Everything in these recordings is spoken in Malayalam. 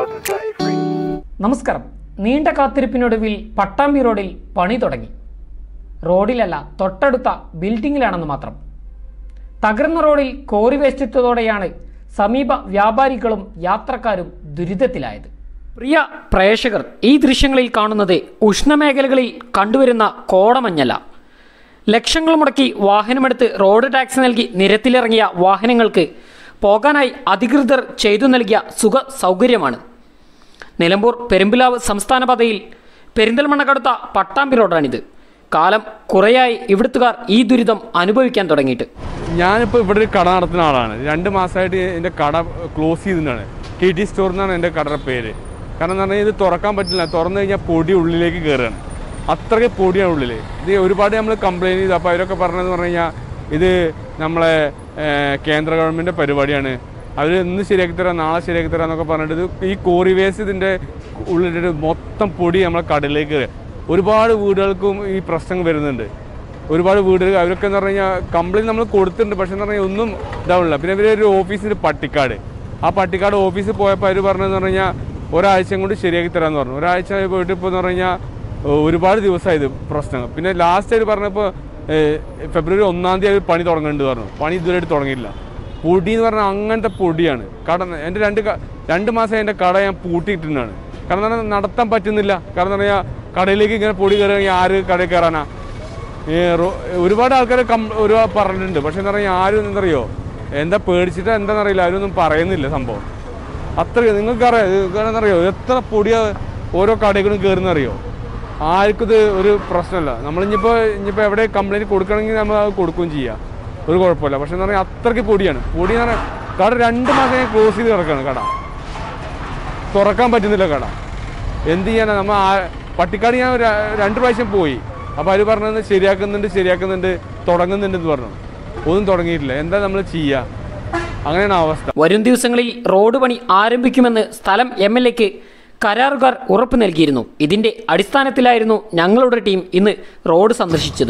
നമസ്കാരം നീണ്ട കാത്തിരിപ്പിനൊടുവിൽ പട്ടാമ്പി റോഡിൽ പണി തുടങ്ങി റോഡിലല്ല തൊട്ടടുത്ത ബിൽഡിങ്ങിലാണെന്ന് മാത്രം തകർന്ന റോഡിൽ കോറി വേസ്റ്റിട്ടതോടെയാണ് സമീപ വ്യാപാരികളും യാത്രക്കാരും ദുരിതത്തിലായത് പ്രിയ പ്രേക്ഷകർ ഈ ദൃശ്യങ്ങളിൽ കാണുന്നത് ഉഷ്ണമേഖലകളിൽ കണ്ടുവരുന്ന കോടമഞ്ഞല്ല ലക്ഷങ്ങൾ മുടക്കി വാഹനമെടുത്ത് റോഡ് ടാക്സ് നൽകി നിരത്തിലിറങ്ങിയ വാഹനങ്ങൾക്ക് പോകാനായി അധികൃതർ ചെയ്തു നൽകിയ സുഖ സൗകര്യമാണ് നിലമ്പൂർ പെരുമ്പിലാവ് സംസ്ഥാന പാതയിൽ പെരിന്തൽമണ്ണക്കടുത്ത പട്ടാമ്പി റോഡാണിത് കാലം കുറേയായി ഇവിടുത്തുകാർ ഈ ദുരിതം അനുഭവിക്കാൻ തുടങ്ങിയിട്ട് ഞാനിപ്പോൾ ഇവിടെ ഒരു കട നടത്തുന്ന ആളാണ് രണ്ട് മാസമായിട്ട് എൻ്റെ കട ക്ലോസ് ചെയ്തിട്ടാണ് കെ ടി സ്റ്റോർ എന്നാണ് എൻ്റെ കടയുടെ പേര് കാരണം എന്ന് പറഞ്ഞാൽ ഇത് തുറക്കാൻ പറ്റില്ല തുറന്നു കഴിഞ്ഞാൽ പൊടി ഉള്ളിലേക്ക് കയറുകയാണ് അത്രയ്ക്ക് പൊടിയാണ് ഉള്ളിൽ ഇത് ഒരുപാട് നമ്മൾ കംപ്ലയിൻറ്റ് ചെയ്തു അപ്പോൾ അവരൊക്കെ പറഞ്ഞതെന്ന് പറഞ്ഞു കഴിഞ്ഞാൽ ഇത് നമ്മളെ ഏർ, കേന്ദ്ര ഗവൺമെൻറ് പരിപാടിയാണ് അവർ ഇന്ന് ശരിയാക്കി തരാം നാളെ ശരിയാക്കി തരാം എന്നൊക്കെ പറഞ്ഞിട്ട് ഇത് ഈ കോറി വേസ്റ്റ് ഇതിൻ്റെ ഉള്ളിലിട്ട് മൊത്തം പൊടി നമ്മളെ കടലിലേക്ക് കയറുക. ഒരുപാട് വീടുകൾക്കും ഈ പ്രശ്നം വരുന്നുണ്ട് ഒരുപാട് വീടുകൾ അവരൊക്കെ എന്ന് പറഞ്ഞു കഴിഞ്ഞാൽ കംപ്ലയിൻറ്റ് നമ്മൾ കൊടുത്തിട്ടുണ്ട് പക്ഷെ എന്ന് പറഞ്ഞാൽ ഒന്നും ഇതാവില്ല പിന്നെ ഇവർ ഒരു ഓഫീസിൽ പട്ടിക്കാട് ആ പട്ടിക്കാട് ഓഫീസിൽ പോയപ്പോൾ അവർ പറഞ്ഞതെന്ന് പറഞ്ഞു കഴിഞ്ഞാൽ ഒരാഴ്ച കൊണ്ട് ശരിയാക്കി തരാമെന്ന് പറഞ്ഞു ഒരാഴ്ച പോയിട്ട് ഇപ്പോൾ എന്ന് പറഞ്ഞു കഴിഞ്ഞാൽ ഏഹ്, ഒരുപാട് ദിവസമായത് പ്രശ്നങ്ങൾ പിന്നെ ലാസ്റ്റ് അവർ പറഞ്ഞപ്പോൾ ഏഹ്, ഫെബ്രുവരി ഒന്നാം തീയതി അവർ പണി തുടങ്ങുന്നുണ്ട് പറഞ്ഞു പണി ഇതുവരെയായിട്ട് തുടങ്ങിയില്ല പൊടി എന്ന് പറഞ്ഞാൽ അങ്ങനത്തെ പൊടിയാണ് കട എൻ്റെ രണ്ട് ക- രണ്ട് മാസം എൻ്റെ കട ഞാൻ പൂട്ടിയിട്ടാണ് കാരണം എന്ന് പറഞ്ഞാൽ നടത്താൻ പറ്റുന്നില്ല കാരണം എന്ന് പറഞ്ഞാൽ കടയിലേക്ക് ഇങ്ങനെ പൊടി കയറുകയാണെങ്കിൽ ആര് കടയിൽ കയറാനാ ഈ റോ- ഒരുപാട് ആൾക്കാർ കം ഒരുപാട് പറഞ്ഞിട്ടുണ്ട് പക്ഷെ എന്താ പറയുക ആരും എന്തറിയോ എന്താ പേടിച്ചിട്ട് എന്താണെന്നറിയില്ല ആരും ഒന്നും പറയുന്നില്ല സംഭവം അത്രയും നിങ്ങൾക്കറിയാം നിങ്ങൾക്കറിയോ എത്ര പൊടിയ ഓരോ കടകളും കയറുന്നറിയോ ആർക്കും ഇത് ഒരു പ്രശ്നമല്ല നമ്മളിഞ്ഞിപ്പോൾ ഇനിയിപ്പോൾ എവിടെ കംപ്ലൈൻറ്റ് കൊടുക്കണമെങ്കിൽ നമ്മൾ അത് കൊടുക്കുകയും ചെയ്യാം ഒരു കുഴപ്പമില്ല പക്ഷെ എന്ന് പറഞ്ഞാൽ അത്രയ്ക്ക് പൊടിയാണ് പൊടി എന്ന് പറഞ്ഞാൽ കട രണ്ട് മാസം ക്ലോസ് ചെയ്ത് കിടക്കുകയാണ് കട തുറക്കാൻ പറ്റുന്നില്ല കട എന്ത് ചെയ്യാനാ നമ്മ ആ- പട്ടിക്കാട് ഞാൻ ര- രണ്ട് പ്രാവശ്യം പോയി അപ്പോൾ അവർ പറഞ്ഞത് ശരിയാക്കുന്നുണ്ട് ശരിയാക്കുന്നുണ്ട് തുടങ്ങുന്നുണ്ട് പറഞ്ഞു ഒന്നും തുടങ്ങിയിട്ടില്ല എന്താ നമ്മൾ ചെയ്യുക അങ്ങനെയാണ് അവസ്ഥ വരും ദിവസങ്ങളിൽ റോഡ് പണി ആരംഭിക്കുമെന്ന് സ്ഥലം എം എൽ എക്ക് കരാറുകാർ ഉറപ്പ് നൽകിയിരുന്നു ഇതിന്റെ അടിസ്ഥാനത്തിലായിരുന്നു ഞങ്ങളുടെ ടീം ഇന്ന് റോഡ് സന്ദർശിച്ചത്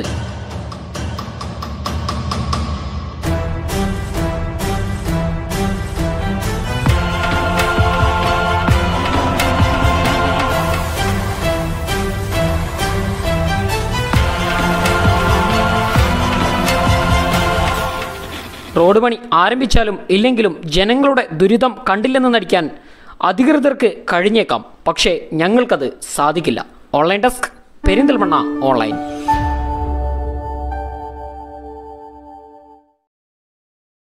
റോഡ് പണി ആരംഭിച്ചാലും ഇല്ലെങ്കിലും ജനങ്ങളുടെ ദുരിതം കണ്ടില്ലെന്ന് നടിക്കാൻ അധികൃതർക്ക് കഴിഞ്ഞേക്കാം പക്ഷേ ഞങ്ങൾക്കത് സാധിക്കില്ല ഓൺലൈൻ ഡെസ്ക് പെരിന്തൽമണ്ണ ഓൺലൈൻ